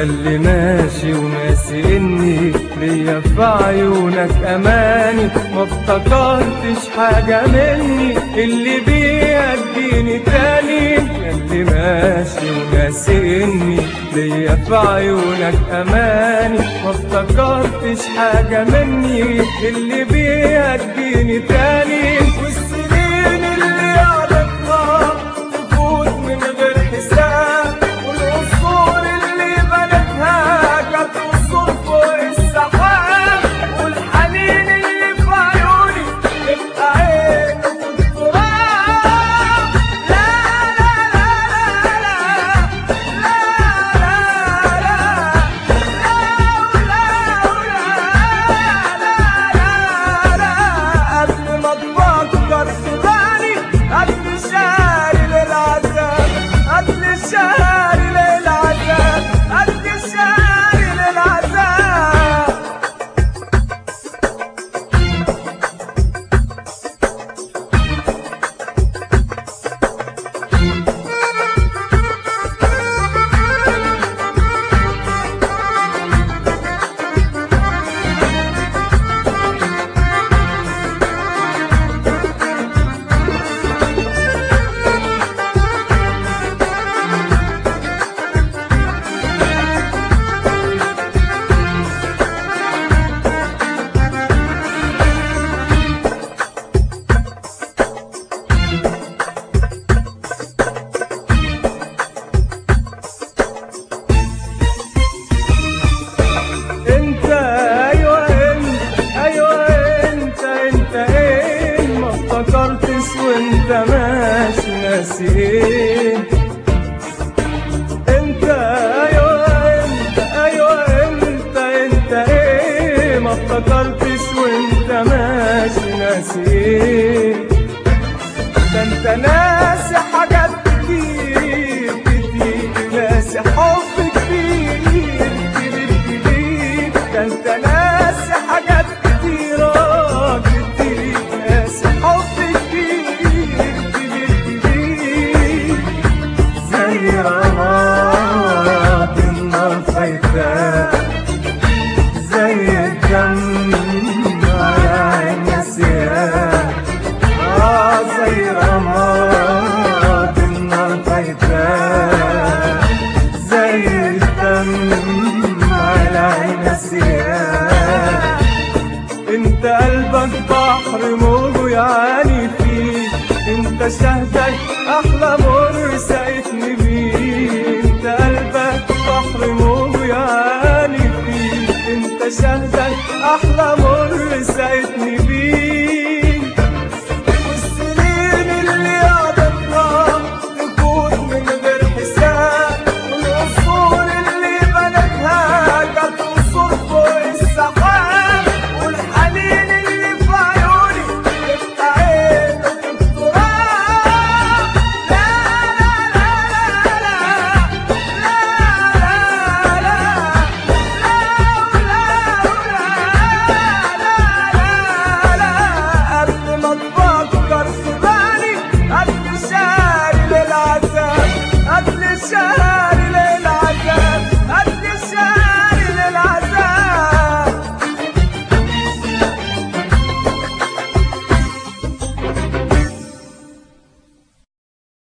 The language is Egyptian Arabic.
ياللي ماشي وناسي اني ليا في عيونك اماني ما افتكرتش حاجة مني اللي بيها تجيني تاني ياللي ماشي وناسي اني ليا في عيونك اماني ما افتكرتش حاجة مني اللي بيها تجيني تاني والسنين اللي قعدتها تفوت من غير حساب والقصور اللي بنتها كانت قصور فوق السحاب والحنين اللي في عيوني تبقى عينه في التراب لا لا لا لا لا لا قبل ما تفكر تباني قبل شهري للعذاب قبل شهري للعذاب قبل شهري للعذاب انت ايوه انت ايوه انت انت ايه ما افتكرتش وانت ماشي ناسي ايه انت ايوه انت ايوه انت انت ايه ما افتكرتش وانت ماشي ناسي ايه ده انت ناسي حاجات كتير كتير ناسي حب كتير كتير كتير ده انت ناسي حاجات كتيرة كتير ناسي حب كتير كتير كتير زي رماد النار فايتاه زي الدم على عين نسيان آه زي رماد النار فايتاه زي الدم على عين نسيان انت قلبك بحر موجه يعاني فيه انت شهدك احلى مر سقتني بيه انت قلبك بحر موجه يعاني فيه انت شهدك احلى